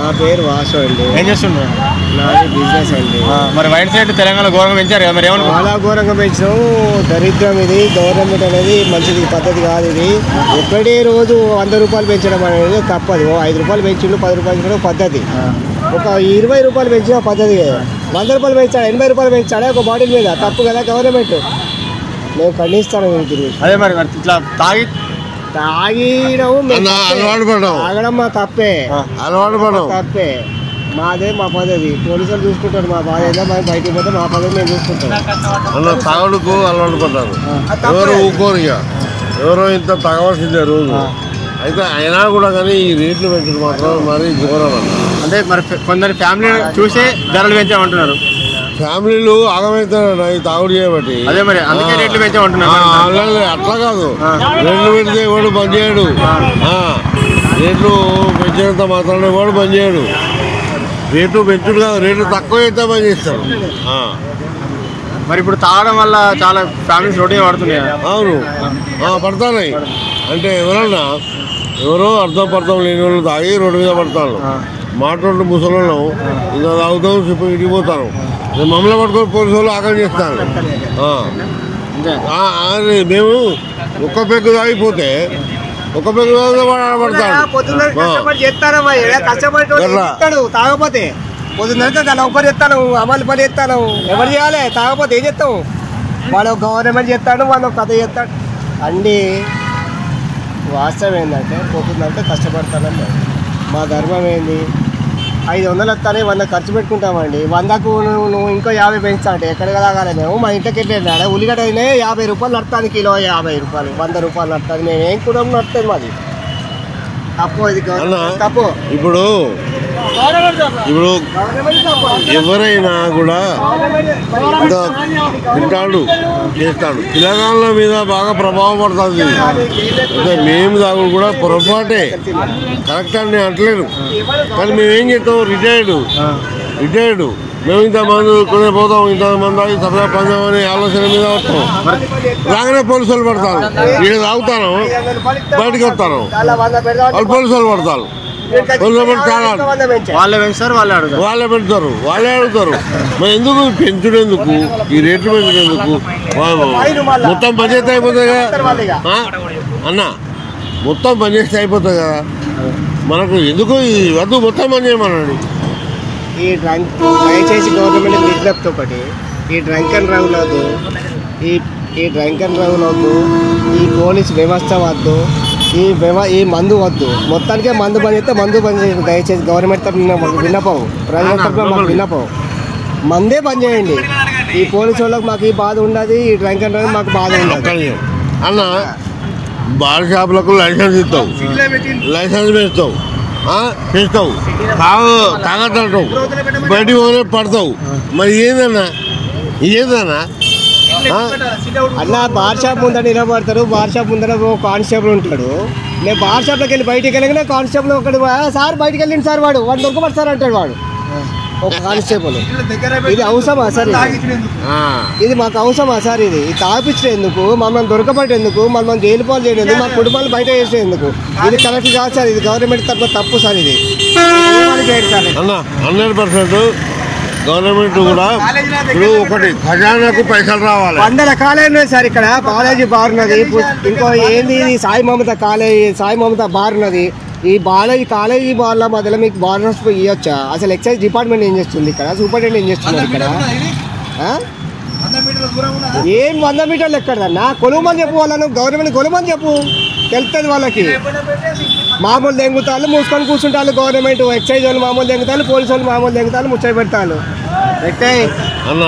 పేరు వాసు అండి ఏం చేస్తున్నారు నాది బిజినెస్ అండి ఆ, మరి వైట్ సైడ్ తెలంగాణ ఘోరంగా పెంచారు కదా మరి ఏమనుకో చాలా ఘోరంగా పెంచినాం దరిద్రం ఇది గవర్నమెంట్ అనేది మంచిది పద్ధతి కాదు ఇది ఒకటే రోజు వంద రూపాయలు పెంచడం అనేది తప్పదు ఓ ఐదు రూపాయలు పెంచిండు పది రూపాయలు పెంచడం పద్ధతి ఒక ఇరవై రూపాయలు పెంచిన పద్ధతి వంద రూపాయలు పెంచాడు ఎనభై రూపాయలు పెంచాడే ఒక బాటిల్ మీద తప్పు కదా గవర్నమెంట్ మేము ఖండిస్తాను మీకు తిరిగి అదే మరి మరి ఇట్లా తాగి తాగిడం అన్న, అలవాటు పడ్డాం. తాగడం మా తప్పే ఆ, అలవాటు పడవు తప్పే మాదే మా పద్ధతి పోలీసులు చూసుకుంటారు మా బాధ ఏదో మేము బయటికి పోతే మా పద్ధతి మేము చూసుకుంటాం అన్న తాగుడుకు అలవాటు పడ్డారు ఎవరు ఊరుకోరు ఇక ఎవరో ఇంత తాగవలసిందే రోజు అయితే అయినా కూడా కానీ ఈ రేట్లు పెంచడం మాత్రం మరి ఘోరం అన్న అంటే మరి ఫె- కొందరు ఫ్యామిలీ చూసే ధరలు పెంచామంటున్నారు ఫ్యామిలీలు ఆగమవుతారన్న ఈ తాగుడు చేయబట్టి అదే మరి అందుకే రేట్లు పెంచామంటున్నారు ఆ, అలాగే అట్లా కాదు రేట్లు పెడితే ఎవడు బంద్ చేయడు ఆ, రేట్లు పెంచినంత మాత్రం ఎవడు బంద్ చేయడు రేట్లు పెంచుడు కాదు రేట్లు తక్కువ అయితే బంద్ చేస్తారు ఆ, మరి ఇప్పుడు తాగడం వల్ల చాలా ఫ్యామిలీస్ రోడ్డు పడుతున్నాయి కదా. అవును ఆ, పడతాయి అంటే ఎవరన్నా ఎవరో అర్థం పర్థం లేని వాళ్ళు తాగి రోడ్డు మీద పడతారు మాట్లాడు ముసలోళ్ళం ఇంకా తాగుతాం చెప్పి ఇంటికి పోతాను నేను మమ్మల్ని పట్టుకొని పోలీసు వాళ్ళు ఆకలి చేస్తాను ఆ. అంతే ఆ, అది మేము ఒక్క పెగ్గు తాగిపోతే ఒక పెగ్గు తాగితే వాడు ఆడపడతాడు పొద్దున్న ఆ. కష్టపడి చేస్తాను కష్టపడి ఎట్లా? ఇస్తాడు తాగపోతే పొద్దున్న తన ఒకరు చేస్తాను అమలు పని చేస్తాను ఎవరు చేయాలి తాగపోతే ఏం చేస్తావు వాడు గవర్నమెంట్ చేస్తాడు వాడు కథ చేస్తాడు అండి వాస్తవం ఏంటంటే పోతుందంటే కష్టపడతానని మా ధర్మం ఏంది ఐదు వందలు వస్తానే వంద ఖర్చు పెట్టుకుంటామండి వందకు నువ్వు నువ్వు ఇంకో యాభై పెంచుతా అంటే ఎక్కడ తాగాలి మేము మా ఇంటికి వెళ్ళాడు ఉల్లిగడ్డ అయినా యాభై రూపాయలు నడతాను కిలో యాభై రూపాయలు వంద రూపాయలు నడతాను మేము ఏం కూడా నడుతుంది మాది తప్పు ఇది అన్న గవర్నమెంట్ తప్పు ఇప్పుడు ఇప్పుడు గవర్నమెంట్ తప్పు ఎవరైనా కూడా ఇంత తింటాడు చేస్తాడు పిల్లగాళ్ళ మీద బాగా ప్రభావం పడుతుంది అంటే మేము తాగుడు కూడా పొరపాటే కరెక్ట్ అని నేను అంటలేను కానీ మేము ఏం చేస్తాం రిటైర్డ్ రిటైర్డ్ మేము ఇంతమంది కొనే పోతాం ఇంతమంది తాగి సరదా పందాం అనే ఆలోచన మీద వస్తాం రాగానే పోలీసు వాళ్ళు పడతారు ఈడ తాగుతాను బయటకు వస్తాను చాలా వంద పెడదాం వాళ్ళు పోలీసు వాళ్ళు పడతారు పోలీసు వాళ్ళు చాలా వంద పెంచారు వాళ్ళే పెంచుతారు వాళ్ళే అడుగుతారు వాళ్ళే పెడతారు వాళ్ళే అడుగుతారు మరి ఎందుకు పెంచుడు ఎందుకు ఈ రేట్లు పెంచుడు ఎందుకు వా- మొత్తం పనిచేస్తే అయిపోతుంది కదా ఆ? అన్న మొత్తం పనిచేస్తే అయిపోతుంది కదా మనకు ఎందుకు ఈ వద్దు మొత్తం పని చేయమనండి ఈ డ్రంక్ దయచేసి గవర్నమెంట్ విజ్ఞప్తి ఒకటి ఈ డ్రంక్ అండ్ డ్రైవ్ వద్దు ఈ ఈ డ్రంక్ అండ్ డ్రైవ్ వద్దు ఈ పోలీస్ వ్యవస్థ వద్దు ఈ వ్యవ ఈ మందు వద్దు మొత్తానికే మందు బంద్ చేస్తే మందు బంద్ చేయండి దయచేసి గవర్నమెంట్ తరఫున మాకు విన్నపం ప్రజల తరఫున మాకు విన్నపం మందే బంద్ చేయండి ఈ పోలీసు వాళ్ళకి మాకు ఈ బాధ ఉండదు ఈ డ్రంక్ అండ్ డ్రైవ్ మాకు బాధ ఉండదు ఒక్క నిమిషం. అన్న బార్ షాపులకు లైసెన్స్ ఇస్తావు లైసెన్స్ పెంచుతావు ఆ? పెంచుతావు తాగు తాగట్టావు బయటికి పోతే పడతావు మరి ఏందన్నా ఏందన్నా ఆ? అలా బార్ షాప్ ముందర నిలబడతారు బార్ షాప్ ముందర ఓ కానిస్టేబుల్ ఉంటాడు నేను బార్ షాప్లోకి వెళ్ళి బయటికి వెళ్ళగానే కానిస్టేబుల్ ఒకటి "ఆ, సార్ బయటికి వెళ్ళింది సార్ వాడు వాడు దొరకబడి సార్ అంటాడు వాడు ఒక కానిస్టేబుల్ ఇది అవసరమా సార్ ఇది? ఆ. ఇది మాకు అవసరమా సార్ ఇది ఇది తాపించేందుకు మమ్మల్ని దొరకబట్టేందుకు మమ్మల్ని జైలు పాలు చేయడానికి మా కుటుంబాలు బయట చేసేందుకు ఇది కరెక్ట్ కాదు సార్ ఇది గవర్నమెంట్ తప్ప తప్పు సార్ ఇది ఇది ఏమని చేయరు సార్ అన్న హండ్రెడ్ పర్సెంట్ గవర్నమెంట్ కూడా ఇప్పుడు ఒకటి ఖజానాకు పైసలు రావాలి వంద రకాలే ఉన్నాయి సార్ ఇక్కడ కాలేజీ బార్ ఉన్నది పు- ఇంకో ఏంది ఇది సాయి మమత కాలేజీ సాయి మమత బార్ ఉన్నది ఈ బాలేజీ కాలేజీ బార్ల మధ్యలో మీకు బార్ ఇవ్వచ్చా అసలు ఎక్సైజ్ డిపార్ట్మెంట్ ఏం చేస్తుంది ఇక్కడ సూపరింటెండెంట్ ఏం చేస్తున్నారు ఇక్కడ ఆ? ఏం వంద మీటర్లు ఎక్కడదన్నా కొలుమని చెప్పు వాళ్ళను గవర్నమెంట్ కొలుమని చెప్పు తెలుస్తుంది వాళ్ళకి మామూలు దెంగుతాలు మూసుకొని కూర్చుంటారు గవర్నమెంట్ ఎక్సైజ్ వాళ్ళు మామూలు దెంగుతారు పోలీసు వాళ్ళు మామూలు దెంగుతారు ముచ్చట పెడతారు పెట్టే అన్న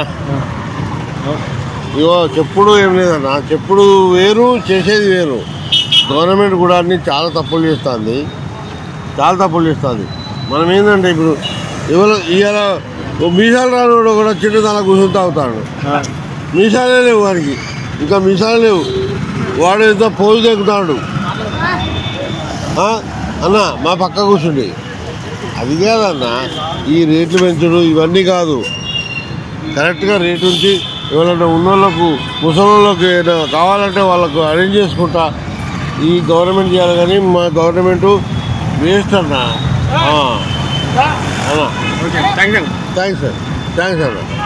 ఇగో చెప్పుడు ఏం లేదన్న చెప్పుడు వేరు చేసేది వేరు గవర్నమెంట్ కూడా అన్ని చాలా తప్పులు చేస్తుంది చాలా తప్పులు చేస్తుంది మనం ఏంటంటే ఇప్పుడు ఇవాళ ఇవాళ ఓ మీసాలు రానివాడు కూడా చెట్టు తల కూర్చుని తాగుతాడు మీసాలే లేవు వాడికి ఇంకా మీసాలు లేవు వాడు ఎంత పోజు తెగుతాడు అన్న మా పక్క కూర్చుండి అది కాదన్న ఈ రేట్లు పెంచుడు ఇవన్నీ కాదు కరెక్ట్గా రేట్ ఉంచి ఎవరైనా ఉన్నోళ్ళకు ముసలోళ్ళకి ఏదైనా కావాలంటే వాళ్ళకు అరేంజ్ చేసుకుంటా ఈ గవర్నమెంట్ చేయాలి కానీ మా గవర్నమెంట్ వేస్ట్ అన్న ఆ. Okay thank you thanks sir thanks అన్న